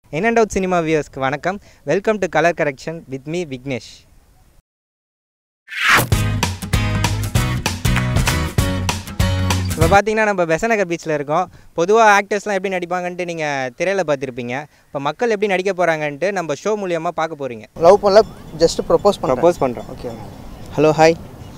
In and out cinema வியூவர்ஸ்க்கு வணக்கம் welcome to colour correction with me Vignesh இப்போ பார்த்தீங்கன்னா நம்ம பெசநகர் பீச்சில் இருக்கோம் பொதுவாக ஆக்டர்ஸ்லாம் எப்படி நடிப்பாங்கன்ட்டு நீங்கள் திரையில் பார்த்துருப்பீங்க இப்போ மக்கள் எப்படி நடிக்க போகிறாங்கன்ட்டு நம்ம ஷோ மூலியமாக பார்க்க போகிறீங்க லவ் பண்ணல ஜஸ்ட் ப்ரப்போஸ் பண்ணுறேன் ப்ரப்போஸ் பண்ணுறோம் ஓகே ஹலோ ஹாய்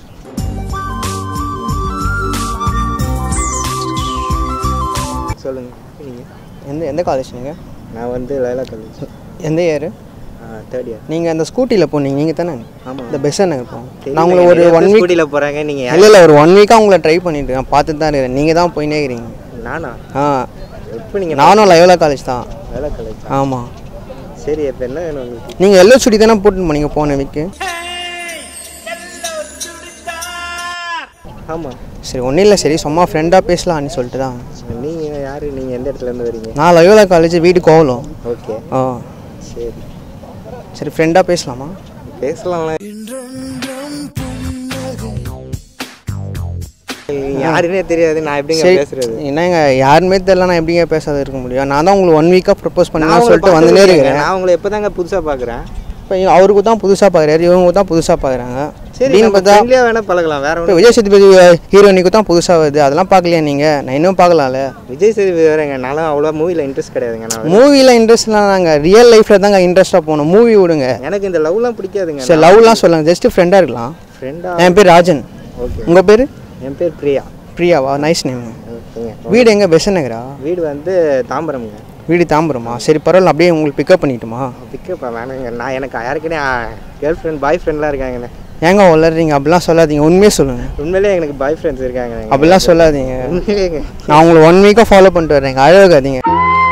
சொல்லுங்கள் நீங்கள் எந்த எந்த காலேஜ் நீங்கள் நான் வந்து லைலா காலேஜ் எந்த இயர் தேர்ட் இயர் நீங்கள் அந்த ஸ்கூட்டியில் போனீங்க நீங்கள் தானே ஆமாம் இந்த பெஸ்ஸாக நகர் போங்க நான் உங்களை ஒரு ஒன் வீக் ஸ்கூட்டியில் போகிறாங்க நீங்கள் இல்லை இல்லை ஒரு ஒன் வீக்காக உங்களை ட்ரை பண்ணிட்டு இருக்கேன் பார்த்துட்டு தான் இருக்கிறேன் நீங்கள் தான் போயினே இருக்கிறீங்க நானா ஆ எப்போ நீங்கள் நானும் லயோலா காலேஜ் தான் லைலா காலேஜ் ஆமாம் சரி இப்போ என்ன வேணும் உங்களுக்கு நீங்கள் எல்லோ சுடி தானே போட்டுன்னு போனீங்க போன வீக்கு ஆமாம் சரி ஒன்றும் இல்லை சரி சும்மா ஃப்ரெண்டாக பேசலாம்னு சொல்லிட்டு தான் நீங்கள் யார் நீங்கள் எந்த இடத்துல இருந்து வரீங்க நான் லயோலா காலேஜ் வீடு கோவலம் ஓகே ஆ சரி சரி ஃப்ரெண்டாக பேசலாமா பேசலாம்ல யாருன்னே தெரியாது நான் எப்படிங்க சரி பேசுறது என்னங்க யாருமே தெரியல நான் எப்படிங்க பேசாத இருக்க முடியும் நான் தான் உங்களுக்கு ஒன் வீக்காக ப்ரப்போஸ் நான் பண்ணலாம் உங்களை சொல்லிட்டு பார்த்தது வந்துனே இல்லைங்க. இருக்கிறேன் நான் உங்களை எப்போதாங்க புதுசாக பார்க்குறேன் இப்போ அவருக்கு தான் புதுசாக பார்க்குறாரு இவங்க தான் புதுசாக பார்க்குறாங்க சரி அப்படின்னு நம்ம பார்த்தா ஃப்ரெண்ட்லியாக வேணால் பழகலாம் வேற இப்போ ஒன்றும் விஜய் சேதுபதி ஹீரோயினுக்கு தான் புதுசாக வருது அதெல்லாம் பார்க்கலையா நீங்கள் நான் இன்னும் பார்க்கலாம்ல விஜய் சேதுபதி வேறங்க நானும் அவ்வளோ மூவியில் இன்ட்ரெஸ்ட் கிடையாதுங்க நான் மூவியில் இன்ட்ரெஸ்ட்லாம் நாங்கள் ரியல் லைஃப்பில் தாங்க இன்ட்ரெஸ்ட்டாக போகணும் மூவி விடுங்க எனக்கு இந்த லவ்லாம் பிடிக்காதுங்க சரி லவ்லாம் சொல்லுங்கள் ஜஸ்ட் ஃப்ரெண்டாக இருக்கலாம் ஃப்ரெண்டா என் பேர் ராஜன் ஓகே உங்கள் பேர் என் பேர் பிரியா பிரியாவா நைஸ் நேம் ஓகேங்க வீடு எங்கே பெசன் நகரா வீடு வந்து தாம்பரம்ங்க வீடு தாம்பரமா சரி பரவாயில்ல அப்படியே உங்களுக்கு பிக்கப் பண்ணிட்டுமா பிக்கப் வேணாங்க நான் எனக்கு யாருக்குனே கேர்ள் ஃப்ரெண்ட் பாய் ஃப்ரெண்ட்லாம் இருக்காங்கண்ணே ஏங்க வளர்றீங்க அப்படிலாம் சொல்லாதீங்க உண்மையே சொல்லுங்கள் உண்மையிலேயே எனக்கு பாய் ஃப்ரெண்ட்ஸ் இருக்காங்க அப்படிலாம் சொல்லாதீங்க உண்மையிலேங்க நான் உங்களை ஒன் வீக்காக ஃபாலோ பண்ணிட்டு வரேங்க அழகாதீங்க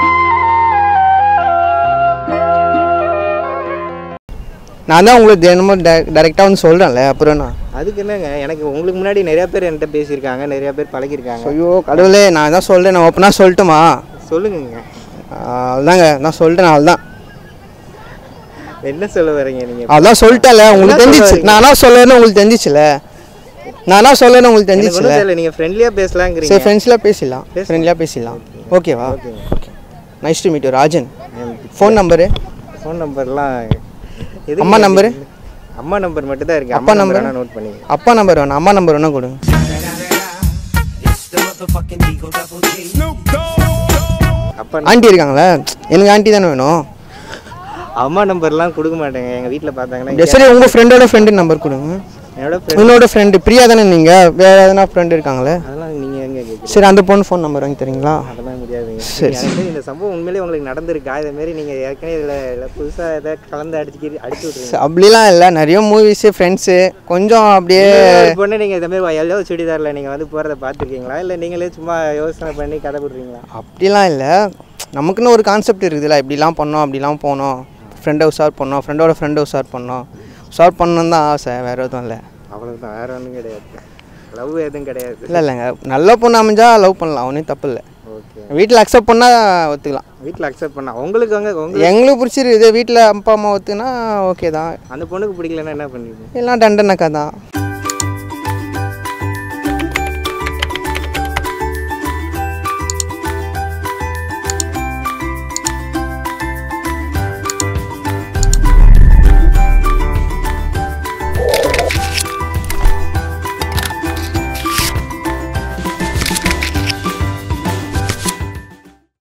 நான் தான் உங்களுக்கு தினமும் டேரெக்டாக வந்து சொல்கிறேன்ல அப்புறம் நான் அதுக்கு என்னங்க எனக்கு உங்களுக்கு முன்னாடி நிறைய பேர் என்கிட்ட பேசியிருக்காங்க நிறைய பேர் பழகிருக்காங்க ஐயோ கடவுளே நான் தான் சொல்கிறேன் நான் ஓப்பனாக சொல்லட்டுமா சொல்லுங்கங்க அதுதாங்க நான் சொல்லிட்டேன் அதுதான் என்ன சொல்ல வரீங்க நீங்க அதான் சொல்லிட்டேன்ல உங்களுக்கு என்ன தெரிஞ்சிச்சு சொல்ல நானா சொல்லணும்னு உங்களுக்கு தெரிஞ்சிச்சுல நானா சொல்லணும்னு உங்களுக்கு எனக்கு தெரிஞ்சிச்சுல ஒன்றும் தெரியல நீங்க ஃப்ரெண்ட்லியா பேசலாங்கிறீங்க சரி ஃப்ரெண்ட்ஸ்லாம் பேசிடலாம் ஃப்ரெண்ட்லியாக பேசிடலாம் ஓகேவா ஓகேங்க okay nice to meet you Rajan phone number phone நம்பர்லாம் எதுக்கு அம்மா நம்பரு? அம்மா நம்பர் மட்டும் தான் இருக்கு அப்பா அம்மா நம்பர்? நம்பர் நோட் பண்ணிங்க அப்பா நம்பர் வேணும் அம்மா நம்பர் வேணா கொடுங்க அப்பா ஆண்டி இருக்காங்களா எனக்கு ஆண்டி தானே வேணும் அம்மா நம்பர்லாம் கொடுக்க மாட்டேங்க எங்க வீட்ல பார்த்தாங்கன்னா சரி உங்கள் ஃப்ரெண்டோட ஃப்ரெண்டு நம்பர் கொடுங்க என்னோட friend- உன்னோட ஃப்ரெண்டு பிரியா தானே நீங்கள் வேறு எதனா ஃப்ரெண்டு இருக்காங்களே அதெல்லாம் நீங்க எங்க கேட்குறீங்க சரி அந்த பொண்ணு ஃபோன் நம்பர் வாங்கி தரீங்களா அதெல்லாம் முடியாதுங்க சரி, எனக்கு இந்த சம்பவம் உண்மையிலேயே உங்களுக்கு நடந்திருக்கா இதே மாதிரி நீங்க ஏற்கனவே இதுல இல்ல புதுசா ஏதாவது கலந்து அடிச்சு அடிச்சு விட்ருங்க சரி, அப்படிலாம் இல்லை நிறைய மூவிஸு ஃப்ரெண்ட்ஸு கொஞ்சம் அப்படியே ஒரு பொண்ணு நீங்க இந்த மாதிரி எல்லோ சுடிதார்ல நீங்க வந்து போறத பார்த்துருக்கீங்களா இல்ல நீங்களே சும்மா யோசனை பண்ணி கதை போடுறீங்களா அப்படிலாம் இல்லை நமக்குன்னு ஒரு கான்செப்ட் இருக்குதுல்ல இப்படிலாம் பண்ணோம் அப்படிலாம் போனோம் ஃப்ரெண்டை உஷார் பண்ணோம் ஃப்ரெண்டோட ஃப்ரெண்டை உஷார் பண்ணோம் உஷார் பண்ணணும் தான் ஆசை வேறு எதுவும் இல்லை அவ்வளவுதான் வேற ஒன்றும் கிடையாது லவ் எதுவும் கிடையாது இல்லை இல்லைங்க நல்ல பொண்ணு அமைஞ்சா லவ் பண்ணலாம் ஒன்றும் தப்பு இல்லை ஓகே வீட்டில் அக்செப்ட் பண்ணால் ஒத்துக்கலாம் வீட்டில் அக்செப்ட் பண்ணா உங்களுக்கு அங்கே உங்களுக்கு எங்களுக்கு பிடிச்சிருக்குது வீட்டில் அப்பா அம்மா ஒத்துனா ஓகே தான் அந்த பொண்ணுக்கு பிடிக்கலன்னா என்ன பண்ணுவீங்க எல்லாம் டண்டனக்கா தான்